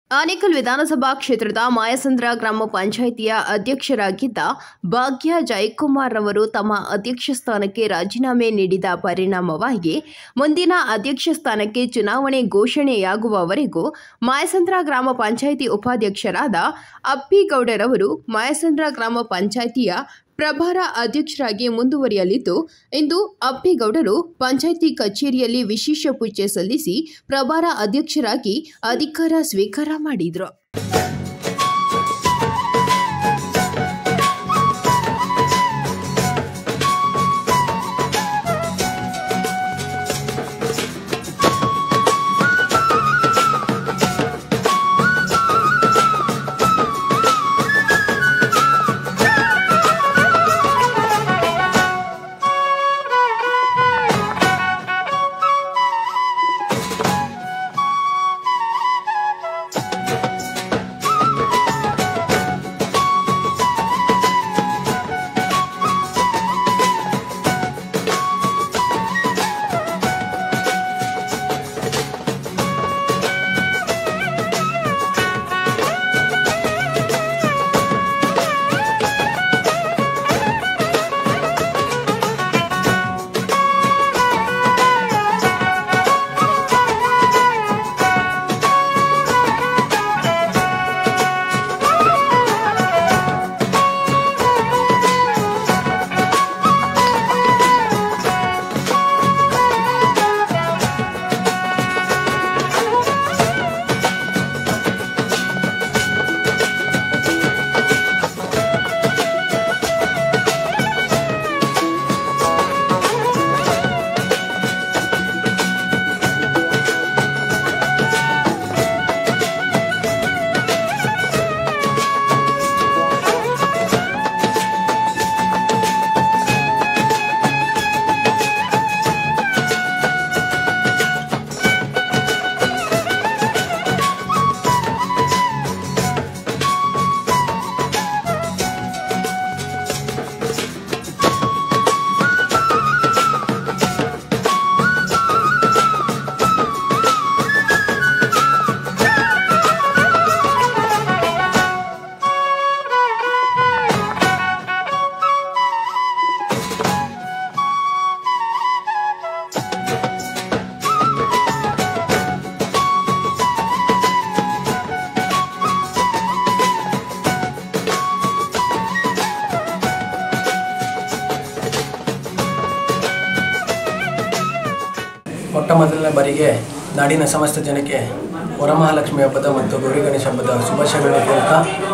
ಆನೇಕಲ್ ವಿಧಾನಸಭಾ ಕ್ಷೇತ್ರದ ಮಾಯಸಂದ್ರ ಗ್ರಾಮ ಪಂಚಾಯಿತಿಯ ಅಧ್ಯಕ್ಷರಾಗಿದ್ದ ಭಾಗ್ಯ ಜಯಕುಮಾರ್ ಅವರು ತಮ್ಮ ಅಧ್ಯಕ್ಷ ಸ್ಥಾನಕ್ಕೆ ರಾಜೀನಾಮೆ ನೀಡಿದ ಪರಿಣಾಮವಾಗಿ ಮುಂದಿನ ಅಧ್ಯಕ್ಷ ಸ್ಥಾನಕ್ಕೆ ಚುನಾವಣೆ ಘೋಷಣೆಯಾಗುವವರೆಗೂ ಮಾಯಸಂದ್ರ ಗ್ರಾಮ ಪಂಚಾಯಿತಿ ಉಪಾಧ್ಯಕ್ಷರಾದ ಅಪ್ಪಿಗೌಡರವರು ಮಾಯಸಂದ್ರ ಗ್ರಾಮ ಪಂಚಾಯಿತಿಯ ಪ್ರಭಾರ ಅಧ್ಯಕ್ಷರಾಗಿ ಮುಂದುವರಿಯಲಿದ್ದು ಇಂದು ಅಪ್ಪಿಗೌಡರು ಪಂಚಾಯಿತಿ ಕಚೇರಿಯಲ್ಲಿ ವಿಶೇಷ ಪೂಜೆ ಸಲ್ಲಿಸಿ ಪ್ರಭಾರ ಅಧ್ಯಕ್ಷರಾಗಿ ಅಧಿಕಾರ ಸ್ವೀಕಾರ ಮಾಡಿದರು ಮೊಟ್ಟ ಮೊದಲನೇ ಬಾರಿಗೆ ನಾಡಿನ ಸಮಸ್ತ ಜನಕ್ಕೆ ವರಮಹಾಲಕ್ಷ್ಮಿ ಹಬ್ಬದ ಮತ್ತು ಗೌರಿ ಗಣೇಶ ಹಬ್ಬದ ಶುಭಾಶಯಗಳನ್ನು ಕೋರುತ್ತಾ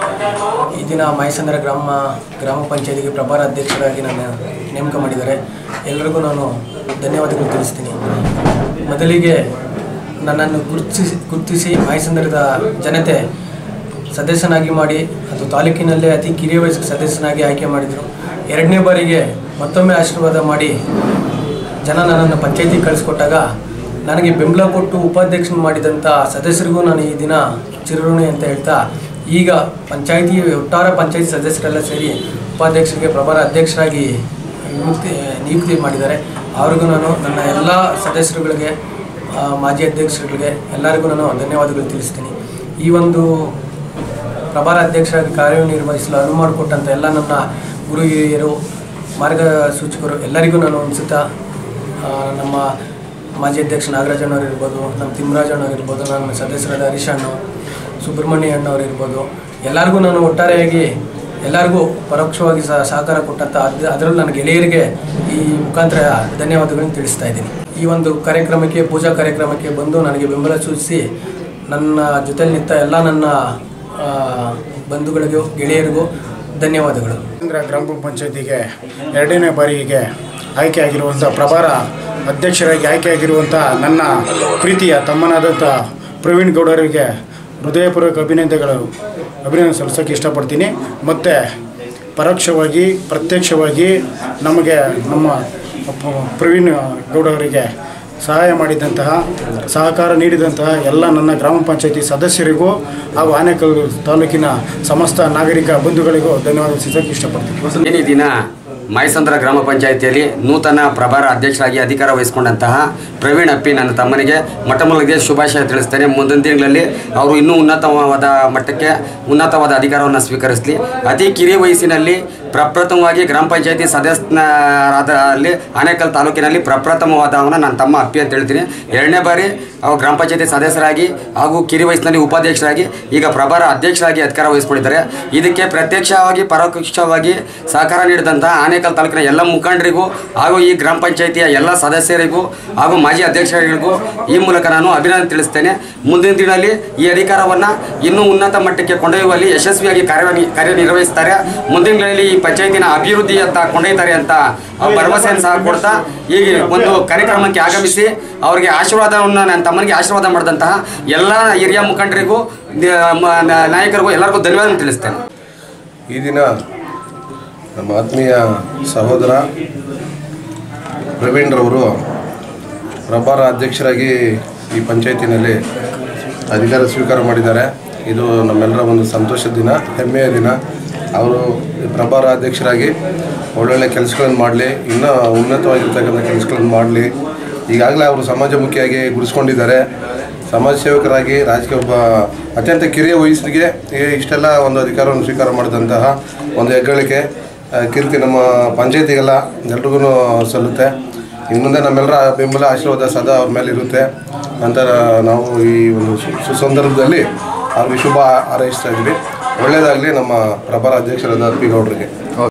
ಈ ದಿನ ಮೈಸಂದ್ರ ಗ್ರಾಮ ಗ್ರಾಮ ಪಂಚಾಯತಿಗೆ ಪ್ರಭಾರ ಅಧ್ಯಕ್ಷರಾಗಿ ನನ್ನ ನೇಮಕ ಮಾಡಿದ್ದಾರೆ ಎಲ್ಲರಿಗೂ ನಾನು ಧನ್ಯವಾದಗಳು ತಿಳಿಸ್ತೀನಿ ಮೊದಲಿಗೆ ನನ್ನನ್ನು ಗುರುತಿಸಿ ಗುರುತಿಸಿ ಮೈಸಂದ್ರದ ಜನತೆ ಸದಸ್ಯನಾಗಿ ಮಾಡಿ ಅದು ತಾಲೂಕಿನಲ್ಲೇ ಅತಿ ಕಿರಿಯ ವಯಸ್ಸಿನ ಸದಸ್ಯನಾಗಿ ಆಯ್ಕೆ ಮಾಡಿದರು ಎರಡನೇ ಬಾರಿಗೆ ಮತ್ತೊಮ್ಮೆ ಆಶೀರ್ವಾದ ಮಾಡಿ ಜನ ನನ್ನನ್ನು ಪಂಚಾಯತಿಗೆ ಕಳಿಸ್ಕೊಟ್ಟಾಗ ನನಗೆ ಬೆಂಬಲ ಕೊಟ್ಟು ಉಪಾಧ್ಯಕ್ಷನ ಮಾಡಿದಂಥ ಸದಸ್ಯರಿಗೂ ನಾನು ಈ ದಿನ ಚಿರಋಣಿ ಅಂತ ಹೇಳ್ತಾ ಈಗ ಪಂಚಾಯತಿ ಒಟ್ಟಾರೆ ಪಂಚಾಯತಿ ಸದಸ್ಯರೆಲ್ಲ ಸೇರಿ ಉಪಾಧ್ಯಕ್ಷರಿಗೆ ಪ್ರಭಾರ ಅಧ್ಯಕ್ಷರಾಗಿ ನಿಯುಕ್ತಿ ನಿಯುಕ್ತಿ ಮಾಡಿದ್ದಾರೆ ಅವ್ರಿಗೂ ನಾನು ನನ್ನ ಎಲ್ಲ ಸದಸ್ಯರುಗಳಿಗೆ ಆ, ಮಾಜಿ ಅಧ್ಯಕ್ಷರುಗಳಿಗೆ ಎಲ್ಲರಿಗೂ ನಾನು ಧನ್ಯವಾದಗಳು ತಿಳಿಸ್ತೀನಿ ಈ ಒಂದು ಪ್ರಭಾರ ಅಧ್ಯಕ್ಷರಾಗಿ ಕಾರ್ಯನಿರ್ವಹಿಸಲು ಅನುವು ಮಾಡಿಕೊಟ್ಟಂಥ ಎಲ್ಲ ನನ್ನ ಗುರು ಹಿರಿಯರು ಮಾರ್ಗಸೂಚಕರು ಎಲ್ಲರಿಗೂ ನಾನು ಅನಿಸುತ್ತಾ ನಮ್ಮ ಮಾಜಿ ಅಧ್ಯಕ್ಷ ನಾಗರಾಜಣ್ಣವ್ರು ಇರ್ಬೋದು ನಮ್ಮ ತಿಮ್ಮರಾಜಣ್ಣವ್ರು ಇರ್ಬೋದು ನನ್ನ ಸದಸ್ಯರಾದ ಹರೀಶ್ ಅಣ್ಣ ಸುಬ್ರಹ್ಮಣ್ಯ ಅಣ್ಣವ್ರು ಇರ್ಬೋದು ಎಲ್ಲರಿಗೂ ನಾನು ಒಟ್ಟಾರೆಯಾಗಿ ಎಲ್ಲರಿಗೂ ಪರೋಕ್ಷವಾಗಿ ಸಹ ಸಹಕಾರ ಕೊಟ್ಟಂಥ ಅದ್ ಅದರಲ್ಲೂ ನನ್ನ ಗೆಳೆಯರಿಗೆ ಈ ಮುಖಾಂತರ ಧನ್ಯವಾದಗಳನ್ನು ತಿಳಿಸ್ತಾ ಇದ್ದೀನಿ ಈ ಒಂದು ಕಾರ್ಯಕ್ರಮಕ್ಕೆ ಪೂಜಾ ಕಾರ್ಯಕ್ರಮಕ್ಕೆ ಬಂದು ನನಗೆ ಬೆಂಬಲ ಸೂಚಿಸಿ ನನ್ನ ಜೊತೆಲಿ ನಿಂತ ಎಲ್ಲ ನನ್ನ ಆ, ಬಂಧುಗಳಿಗೂ ಗೆಳೆಯರಿಗೂ ಧನ್ಯವಾದಗಳು ಕೇಂದ್ರ ಗ್ರಾಮ ಪಂಚಾಯತಿಗೆ ಎರಡನೇ ಬಾರಿಗೆ ಆಯ್ಕೆಯಾಗಿರುವಂಥ ಪ್ರಭಾರ ಅಧ್ಯಕ್ಷರಾಗಿ ಆಯ್ಕೆಯಾಗಿರುವಂಥ ನನ್ನ ಪ್ರೀತಿಯ ತಮ್ಮನಾದಂಥ ಪ್ರವೀಣ್ ಗೌಡರಿಗೆ ಹೃದಯಪೂರ್ವಕ ಅಭಿನಂದನೆಗಳು ಅಭಿನಂದನೆ ಸಲ್ಲಿಸೋಕ್ಕೆ ಇಷ್ಟಪಡ್ತೀನಿ ಮತ್ತು ಪರೋಕ್ಷವಾಗಿ ಪ್ರತ್ಯಕ್ಷವಾಗಿ ನಮಗೆ ನಮ್ಮ ಪ- ಪ್ರವೀಣ್ ಗೌಡವರಿಗೆ ಸಹಾಯ ಮಾಡಿದಂತಹ ಸಹಕಾರ ನೀಡಿದಂತಹ ಎಲ್ಲ ನನ್ನ ಗ್ರಾಮ ಪಂಚಾಯತಿ ಸದಸ್ಯರಿಗೂ ಹಾಗೂ ಆನೇಕಲ್ ತಾಲೂಕಿನ ಸಮಸ್ತ ನಾಗರಿಕ ಬಂಧುಗಳಿಗೂ ಧನ್ಯವಾದ ಸಲ್ಲಿಸೋಕ್ಕೆ ಇಷ್ಟಪಡ್ತೀನಿ ಏನೇ ದಿನ ಮೈಸಂದ್ರ ಗ್ರಾಮ ಪಂಚಾಯಿತಿಯಲ್ಲಿ ನೂತನ ಪ್ರಭಾರ ಅಧ್ಯಕ್ಷರಾಗಿ ಅಧಿಕಾರ ವಹಿಸಿಕೊಂಡಂತಹ ಪ್ರವೀಣ್ ಅಪ್ಪಿ ನನ್ನ ತಮ್ಮನಿಗೆ ಮೊಟ್ಟ ಮೊದಲಿಗೆ ಶುಭಾಶಯ ತಿಳಿಸ್ತೇನೆ ಮುಂದಿನ ತಿಂಗಳಲ್ಲಿ ಅವರು ಇನ್ನೂ ಉನ್ನತವಾದ ಮಟ್ಟಕ್ಕೆ ಉನ್ನತವಾದ ಅಧಿಕಾರವನ್ನು ಸ್ವೀಕರಿಸಲಿ ಅತಿ ಕಿರಿಯ ವಯಸ್ಸಿನಲ್ಲಿ ಪ್ರಪ್ರಥಮವಾಗಿ ಗ್ರಾಮ ಪಂಚಾಯತಿ ಸದಸ್ಯರಾದ ಅಲ್ಲಿ ಆನೇಕಲ್ ತಾಲೂಕಿನಲ್ಲಿ ಪ್ರಪ್ರಥಮವಾದವನ್ನ ನನ್ನ ತಮ್ಮ ಅಪ್ಪಿ ಅಂತ ಹೇಳ್ತೀನಿ ಎರಡನೇ ಬಾರಿ ಅವರು ಗ್ರಾಮ ಪಂಚಾಯತಿ ಸದಸ್ಯರಾಗಿ ಹಾಗೂ ಕಿರಿ ವಯಸ್ಸಿನಲ್ಲಿ ಉಪಾಧ್ಯಕ್ಷರಾಗಿ ಈಗ ಪ್ರಭಾರ ಅಧ್ಯಕ್ಷರಾಗಿ ಅಧಿಕಾರ ವಹಿಸಿಕೊಂಡಿದ್ದಾರೆ ಇದಕ್ಕೆ ಪ್ರತ್ಯಕ್ಷವಾಗಿ ಪರೋಕ್ಷವಾಗಿ ಸಹಕಾರ ನೀಡಿದಂತಹ ಆನೇಕಲ್ ತಾಲೂಕಿನ ಎಲ್ಲ ಮುಖಂಡರಿಗೂ ಹಾಗೂ ಈ ಗ್ರಾಮ ಪಂಚಾಯತಿಯ ಎಲ್ಲ ಸದಸ್ಯರಿಗೂ ಹಾಗೂ ಮಾಜಿ ಅಧ್ಯಕ್ಷರಿಗೂ ಈ ಮೂಲಕ ನಾನು ಅಭಿನಂದನೆ ತಿಳಿಸ್ತೇನೆ ಮುಂದಿನ ದಿನದಲ್ಲಿ ಈ ಅಧಿಕಾರವನ್ನು ಇನ್ನೂ ಉನ್ನತ ಮಟ್ಟಕ್ಕೆ ಕೊಂಡೊಯ್ಯುವಲ್ಲಿ ಯಶಸ್ವಿಯಾಗಿ ಕಾರ್ಯ ಕಾರ್ಯನಿರ್ವಹಿಸ್ತಾರೆ ಮುಂದಿನ ದಿನಗಳಲ್ಲಿ ಈ ಪಂಚಾಯತಿನ ಅಭಿವೃದ್ಧಿಯತ್ತ ಕೊಂಡೊಯ್ತಾರೆ ಅಂತ ಭರವಸೆಯನ್ನು ಸಹ ಕೊಡ್ತಾ ಈ ಒಂದು ಕಾರ್ಯಕ್ರಮಕ್ಕೆ ಆಗಮಿಸಿ ಅವರಿಗೆ ಆಶೀರ್ವಾದವನ್ನು ನನ್ನ ತಮ್ಮನಿಗೆ ಆಶೀರ್ವಾದ ಮಾಡಿದಂತಹ ಎಲ್ಲ ಹಿರಿಯ ಮುಖಂಡರಿಗೂ ನ- ಮ- ನ- ನಾಯಕರಿಗೂ ಎಲ್ಲರಿಗೂ ಧನ್ಯವಾದ ತಿಳಿಸ್ತೇನೆ ಈ ದಿನ ನಮ್ಮ ಆತ್ಮೀಯ ಸಹೋದರ ಪ್ರವೀಣ್ರವರು ಪ್ರಭಾರ ಅಧ್ಯಕ್ಷರಾಗಿ ಈ ಪಂಚಾಯತಿನಲ್ಲಿ ಅಧಿಕಾರ ಸ್ವೀಕಾರ ಮಾಡಿದ್ದಾರೆ ಇದು ನಮ್ಮೆಲ್ಲರ ಒಂದು ಸಂತೋಷದ ದಿನ ಹೆಮ್ಮೆಯ ದಿನ ಅವರು ಪ್ರಭಾರ ಅಧ್ಯಕ್ಷರಾಗಿ ಒಳ್ಳೊಳ್ಳೆ ಕೆಲಸಗಳನ್ನು ಮಾಡಲಿ ಇನ್ನೂ ಉನ್ನತವಾಗಿರ್ತಕ್ಕಂಥ ಕೆಲಸಗಳನ್ನು ಮಾಡಲಿ ಈಗಾಗಲೇ ಅವರು ಸಮಾಜಮುಖಿಯಾಗಿ ಗುರುಸ್ಕೊಂಡಿದ್ದಾರೆ ಸಮಾಜ ಸೇವಕರಾಗಿ ರಾಜಕೀಯ ಒಬ್ಬ ಅತ್ಯಂತ ಕಿರಿಯ ವಯಸ್ಸಿಗೆ ಈ ಇಷ್ಟೆಲ್ಲ ಒಂದು ಅಧಿಕಾರವನ್ನು ಸ್ವೀಕಾರ ಮಾಡಿದಂತಹ ಒಂದು ಹೆಗ್ಗಳಿಕೆ ಆ, ಕೀರ್ತಿ ನಮ್ಮ ಪಂಚಾಯತಿಗೆಲ್ಲ ಎಲ್ರಿಗೂ ಸಲ್ಲುತ್ತೆ ಇನ್ನು ಮುಂದೆ ನಮ್ಮೆಲ್ಲರ ಬೆಂಬಲ ಆಶೀರ್ವಾದ ಸದಾ ಅವ್ರ ಮೇಲೆ ಇರುತ್ತೆ ನಂತರ ನಾವು ಈ ಒಂದು ಸು- ಸುಸಂದರ್ಭದಲ್ಲಿ ಅವ್ರಿಗೆ ಶುಭ ಹಾರೈಸ್ತಾ ಇದ್ವಿ ಒಳ್ಳೆಯದಾಗಲಿ ನಮ್ಮ ಪ್ರಭಾರ ಅಧ್ಯಕ್ಷರಾದ ಪಿ ಗೌಡ್ರಿಗೆ